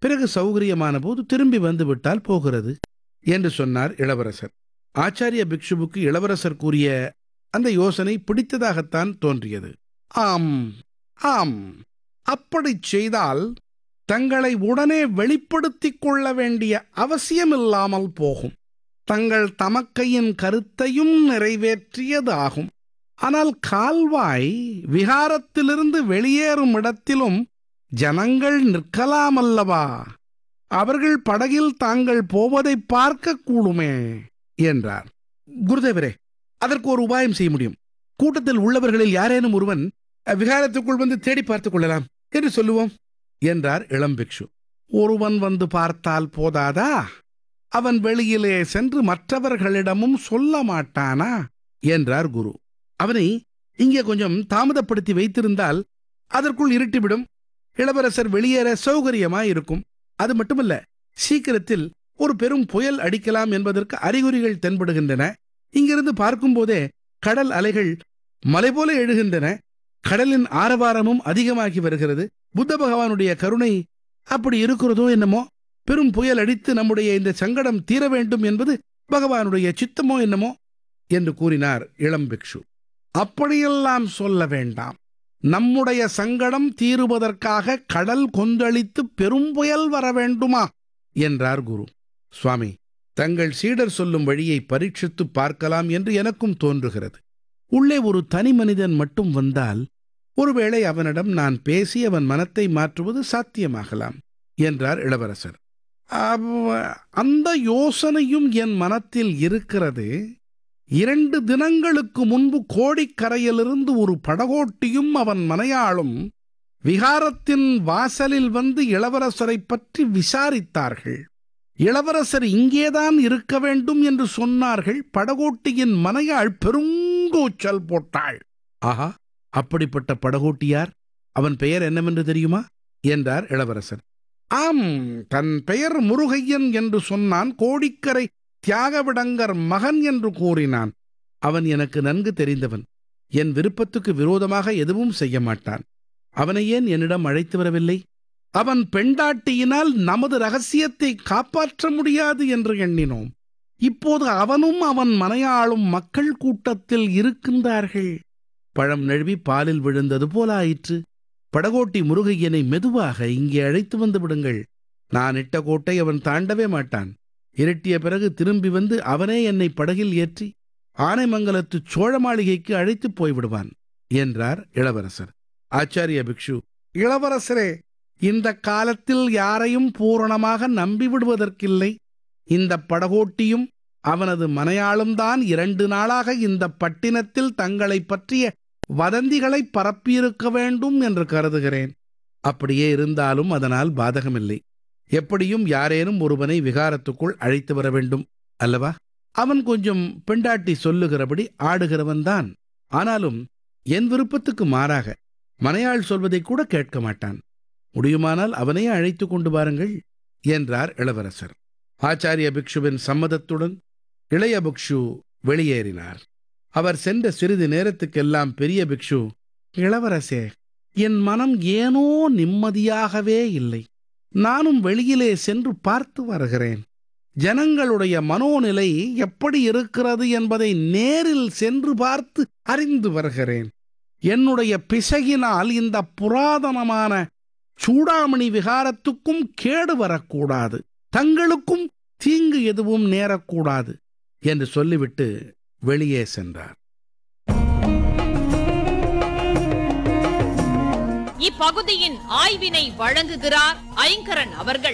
பிறகு சௌகரியமான போது திரும்பி வந்து விட்டால் போகிறது என்று சொன்னார் இளவரசர் ஆச்சாரிய பிக்ஷுவுக்கு இளவரசர் கூறிய அந்த யோசனை பிடித்ததாகத்தான் தோன்றியது ஆம் ஆம் அப்படிச் செய்தால் தங்களை உடனே வெளிப்படுத்திக் கொள்ள வேண்டிய அவசியமில்லாமல் போகும் தங்கள் தமக்கையின் கருத்தையும் நிறைவேற்றியதாகும் ஆனால் கால்வாய் விகாரத்திலிருந்து வெளியேறும் இடத்திலும் ஜனங்கள் நிற்கலாமல்லவா அவர்கள் படகில் தாங்கள் போவதை பார்க்க கூடுமே என்றார் குருதேவரே அதற்கு ஒரு உபாயம் செய்ய முடியும் கூட்டத்தில் உள்ளவர்களில் யாரேனும் ஒருவன் விகாரத்துக்குள் வந்து தேடி பார்த்துக் கொள்ளலாம் என்று சொல்லுவோம் என்றார் இளம் பிக்ஷு ஒருவன் வந்து பார்த்தால் போதாதா அவன் வெளியிலே சென்று மற்றவர்களிடமும் சொல்ல மாட்டானா என்றார் குரு அவனை இங்கே கொஞ்சம் தாமதப்படுத்தி வைத்திருந்தால் அதற்குள் இருட்டிவிடும் இளவரசர் வெளியேற சௌகரியமாயிருக்கும் அது மட்டுமல்ல சீக்கிரத்தில் ஒரு பெரும் புயல் அடிக்கலாம் என்பதற்கு அறிகுறிகள் தென்படுகின்றன இங்கிருந்து பார்க்கும்போதே கடல் அலைகள் மலை போல எழுகின்றன கடலின் ஆரவாரமும் அதிகமாகி வருகிறது புத்த பகவானுடைய கருணை அப்படி இருக்கிறதோ என்னமோ பெரும் புயல் அடித்து நம்முடைய இந்த சங்கடம் தீர வேண்டும் என்பது பகவானுடைய சித்தமோ என்னமோ என்று கூறினார் இளம் பிக்ஷு அப்படியெல்லாம் சொல்ல வேண்டாம் நம்முடைய சங்கடம் தீருவதற்காக கடல் கொந்தளித்து பெரும் புயல் வர வேண்டுமா என்றார் குரு சுவாமி தங்கள் சீடர் சொல்லும் வழியை பரீட்சித்து பார்க்கலாம் என்று எனக்கும் தோன்றுகிறது உள்ளே ஒரு தனி மனிதன் மட்டும் வந்தால் ஒருவேளை அவனிடம் நான் பேசி அவன் மனத்தை மாற்றுவது சாத்தியமாகலாம் என்றார் இளவரசர் அவ்- அந்த யோசனையும் என் மனத்தில் இருக்கிறது இரண்டு தினங்களுக்கு முன்பு கோடிக்கரையிலிருந்து ஒரு படகோட்டியும் அவன் மனையாளும் விகாரத்தின் வாசலில் வந்து இளவரசரைப் பற்றி விசாரித்தார்கள் இளவரசர் இங்கேதான் இருக்க வேண்டும் என்று சொன்னார்கள் படகோட்டியின் மனையாள் பெருங்கூச்சல் போட்டாள் ஆஹா அப்படிப்பட்ட படகோட்டியார் அவன் பெயர் என்னவென்று தெரியுமா என்றார் இளவரசர் ஆம் தன் பெயர் முருகையன் என்று சொன்னான் கோடிக்கரை தியாகவிடங்கர் மகன் என்று கூறினான் அவன் எனக்கு நன்கு தெரிந்தவன் என் விருப்பத்துக்கு விரோதமாக எதுவும் செய்ய மாட்டான் அவனை ஏன் என்னிடம் அழைத்து வரவில்லை அவன் பெண்டாட்டியினால் நமது ரகசியத்தை காப்பாற்ற முடியாது என்று எண்ணினோம் இப்போது அவனும் அவன் மனையாளும் மக்கள் கூட்டத்தில் இருக்கின்றார்கள் பழம் நழுவி பாலில் விழுந்தது போல ஆயிற்று படகோட்டி முருகையனை மெதுவாக இங்கே அழைத்து வந்து விடுங்கள் நான் இட்ட கோட்டை அவன் தாண்டவே மாட்டான் இருட்டிய பிறகு திரும்பி வந்து அவனே என்னை படகில் ஏற்றி ஆனைமங்கலத்து சோழ மாளிகைக்கு அழைத்துப் போய்விடுவான் என்றார் இளவரசர் ஆச்சாரிய பிக்ஷு இளவரசரே இந்த காலத்தில் யாரையும் பூரணமாக நம்பிவிடுவதற்கில்லை இந்த படகோட்டியும் அவனது மனையாளும் தான் இரண்டு நாளாக இந்த பட்டினத்தில் தங்களைப் பற்றிய வதந்திகளை பரப்பியிருக்க வேண்டும் என்று கருதுகிறேன் அப்படியே இருந்தாலும் அதனால் பாதகமில்லை எப்படியும் யாரேனும் ஒருவனை விகாரத்துக்குள் அழைத்து வர வேண்டும் அல்லவா அவன் கொஞ்சம் பெண்டாட்டி சொல்லுகிறபடி ஆடுகிறவன்தான் ஆனாலும் என் விருப்பத்துக்கு மாறாக மனையாள் சொல்வதை கூட கேட்க மாட்டான் முடியுமானால் அவனையே அழைத்து கொண்டு வாருங்கள் என்றார் இளவரசர் ஆச்சாரிய பிக்ஷுவின் சம்மதத்துடன் இளைய பிக்ஷு வெளியேறினார் அவர் சென்ற சிறிது நேரத்துக்கெல்லாம் பெரிய பிக்ஷு இளவரசே என் மனம் ஏனோ நிம்மதியாகவே இல்லை நானும் வெளியிலே சென்று பார்த்து வருகிறேன் ஜனங்களுடைய மனோநிலை எப்படி இருக்கிறது என்பதை நேரில் சென்று பார்த்து அறிந்து வருகிறேன் என்னுடைய பிசகினால் இந்த புராதனமான சூடாமணி விகாரத்துக்கும் கேடு வரக்கூடாது தங்களுக்கும் தீங்கு எதுவும் நேரக்கூடாது என்று சொல்லிவிட்டு வெளியே சென்றார் இப்பகுதியின் ஆய்வினை வழங்குகிறார் ஐங்கரன் அவர்கள்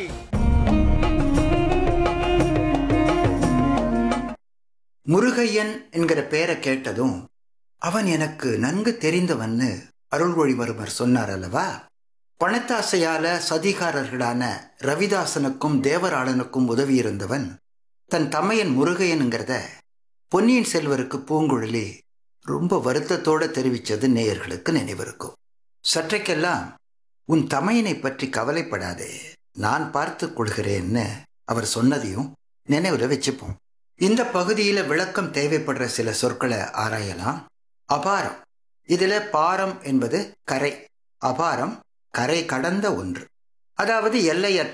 முருகையன் என்கிற பெயரை கேட்டதும் அவன் எனக்கு நன்கு தெரிந்தவன்னு அருள்மொழிவர்மர் சொன்னார் அல்லவா பணத்தாசையால சதிகாரர்களான ரவிதாசனுக்கும் தேவராளனுக்கும் உதவியிருந்தவன் தன் தமையன் முருகையனுங்கிறத பொன்னியின் செல்வருக்கு பூங்குழலி ரொம்ப வருத்தத்தோட தெரிவிச்சது நேயர்களுக்கு நினைவிருக்கும் சற்றைக்கெல்லாம் உன் தமையனை பற்றி கவலைப்படாதே நான் பார்த்துக் கொள்கிறேன்னு அவர் சொன்னதையும் நினைவுல வச்சுப்போம் இந்த பகுதியில விளக்கம் தேவைப்படுற சில சொற்களை ஆராயலாம் அபாரம் இதுல பாரம் என்பது கரை அபாரம் கரை கடந்த ஒன்று அதாவது எல்லையற்ற